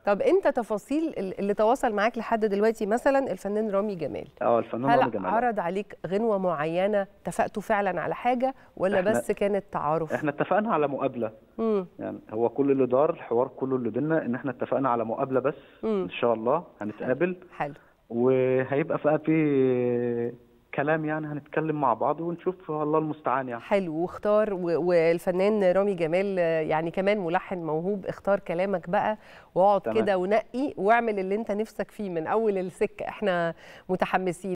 طب انت تفاصيل ال- اللي تواصل معاك لحد دلوقتي مثلا الفنان رامي جمال اه الفنان رامي هل جمال عرض عليك غنوه معينه اتفقتوا فعلا على حاجه ولا إحنا- بس كانت تعارف احنا اتفقنا على مقابله امم يعني هو كل اللي دار الحوار كله اللي بينا ان احنا اتفقنا على مقابله بس امم ان شاء الله هنتقابل حلو وهيبقى بقى في كلام يعني هنتكلم مع بعض ونشوف الله المستعان يعني حلو واختار و- والفنان رامي جمال آه، يعني كمان ملحن موهوب اختار كلامك بقى واقعد تمام. كده ونقي واعمل اللي انت نفسك فيه من اول السكه احنا متحمسين